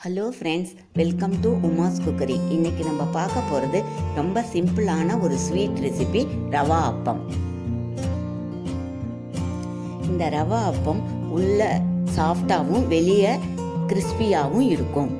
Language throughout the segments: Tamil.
hello friends welcome to Uma's cookery இன்னைக்கு நம்ம பார்க்க போகிறது ரொம்ப சிம்பிளான ஒரு ஸ்வீட் ரெசிபி ரவா அப்பம் இந்த ரவா அப்பம் உள்ள சாஃப்டாகவும் வெளியே கிறிஸ்பியாகவும் இருக்கும்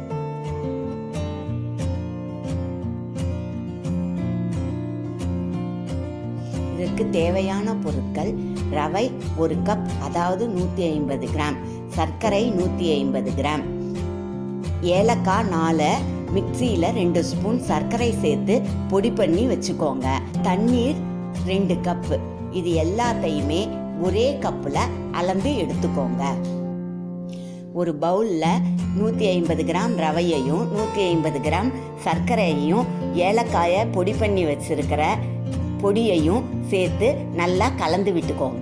இதற்கு தேவையான பொருட்கள் ரவை ஒரு கப் அதாவது நூற்றி ஐம்பது கிராம் சர்க்கரை நூற்றி ஐம்பது கிராம் ஏலக்காய் நாலு மிக்சியில் ரெண்டு ஸ்பூன் சர்க்கரை சேர்த்து பொடி பண்ணி வச்சுக்கோங்க தண்ணீர் ரெண்டு கப்பு இது எல்லாத்தையுமே ஒரே கப்பில் அளந்து எடுத்துக்கோங்க ஒரு பவுலில் நூற்றி ஐம்பது கிராம் ரவையையும் நூற்றி ஐம்பது கிராம் சர்க்கரையையும் ஏலக்காயை பொடி பண்ணி வச்சிருக்கிற பொடியையும் சேர்த்து நல்லா கலந்து விட்டுக்கோங்க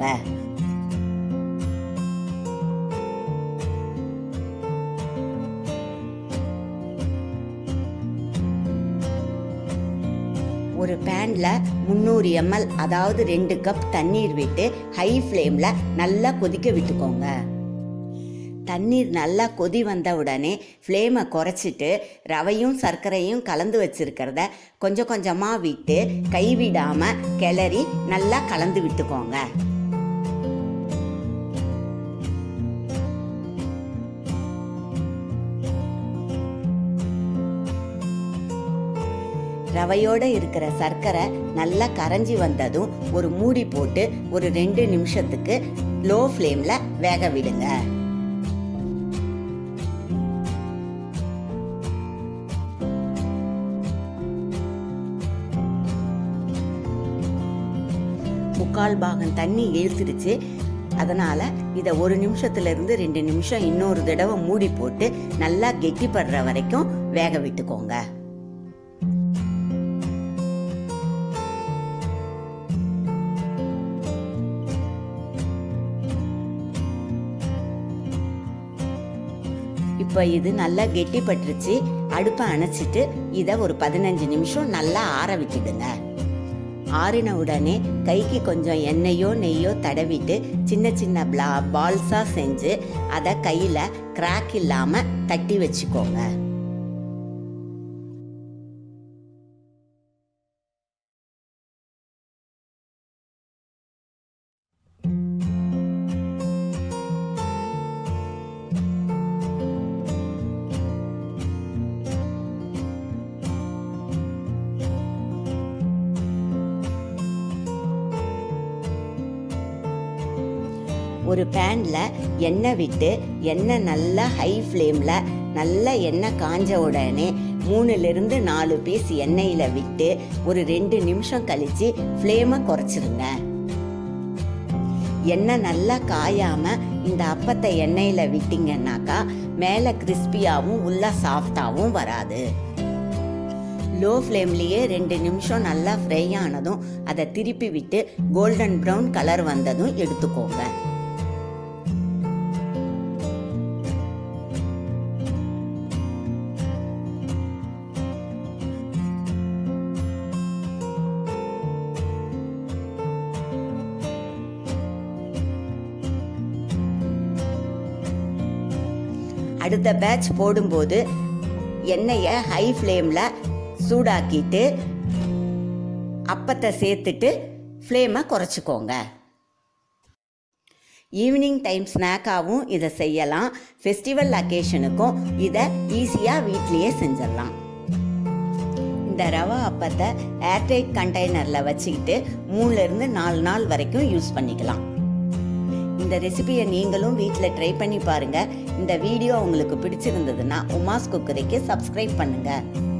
ஒரு பேனில் முந்நூறு எம்எல் அதாவது ரெண்டு கப் தண்ணீர் விட்டு ஹை ஃப்ளேமில் நல்லா கொதிக்க விட்டுக்கோங்க தண்ணீர் நல்லா கொதி வந்த உடனே ஃப்ளேமை குறைச்சிட்டு ரவையும் சர்க்கரையும் கலந்து வச்சிருக்கிறத கொஞ்சம் கொஞ்சமாக விட்டு கைவிடாமல் கிளறி நல்லா கலந்து விட்டுக்கோங்க ரவையோடு இருக்கிற சர்க்கரை நல்லா கரைஞ்சி வந்ததும் ஒரு மூடி போட்டு ஒரு ரெண்டு நிமிஷத்துக்கு லோ ஃப்ளேமில் வேக விடுங்க முக்கால் பாகம் தண்ணி இழுத்துடுச்சு அதனால் இதை ஒரு நிமிஷத்துலேருந்து ரெண்டு நிமிஷம் இன்னொரு தடவை மூடி போட்டு நல்லா கெட்டிப்படுற வரைக்கும் வேக விட்டுக்கோங்க இப்போ இது நல்லா கெட்டிப்பட்டுருச்சு அடுப்பை அணைச்சிட்டு இதை ஒரு பதினஞ்சு நிமிஷம் நல்லா ஆற விட்டுடுங்க ஆறின உடனே கைக்கு கொஞ்சம் எண்ணெயோ நெய்யோ தடவிட்டு சின்ன சின்ன பிளா பால்ஸாக செஞ்சு அதை கையில் கிராக் இல்லாமல் தட்டி வச்சுக்கோங்க ஒரு பேனில் எண்ணெய் விட்டு எண்ணெய் நல்லா ஹை ஃப்ளேமில் நல்லா எண்ணெய் காஞ்ச உடனே மூணுலேருந்து நாலு பீஸ் எண்ணெயில் விட்டு ஒரு ரெண்டு நிமிஷம் கழித்து ஃப்ளேமை குறைச்சிருங்க எண்ணெய் நல்லா காயாமல் இந்த அப்பத்தை எண்ணெயில் விட்டிங்கன்னாக்கா மேலே கிறிஸ்பியாகவும் உள்ள சாஃப்டாகவும் வராது லோ ஃப்ளேம்லேயே ரெண்டு நிமிஷம் நல்லா ஃப்ரை ஆனதும் அதை திருப்பி விட்டு கோல்டன் ப்ரௌன் கலர் வந்ததும் எடுத்துக்கோங்க அடுத்த பேட்ச் போடும்போது எண்ணெயை ஹை ஃப்ளேமில் சூடாக்கிட்டு அப்பத்தை சேர்த்துட்டு ஃப்ளேமை குறைச்சிக்கோங்க ஈவினிங் டைம் ஸ்நாக்காகவும் இதை செய்யலாம் ஃபெஸ்டிவல் அக்கேஷனுக்கும் இதை ஈஸியாக வீட்லேயே செஞ்சிடலாம் இந்த ரவா அப்பத்தை ஏர்டைட் கண்டெய்னரில் வச்சுக்கிட்டு மூணுலேருந்து நாலு நாள் வரைக்கும் யூஸ் பண்ணிக்கலாம் இந்த ரெசிபியை நீங்களும் வீட்டில் ட்ரை பண்ணி பாருங்கள் இந்த வீடியோ உங்களுக்கு பிடிச்சிருந்ததுன்னா உமாஸ் குக்கரிக்கு சப்ஸ்கிரைப் பண்ணுங்கள்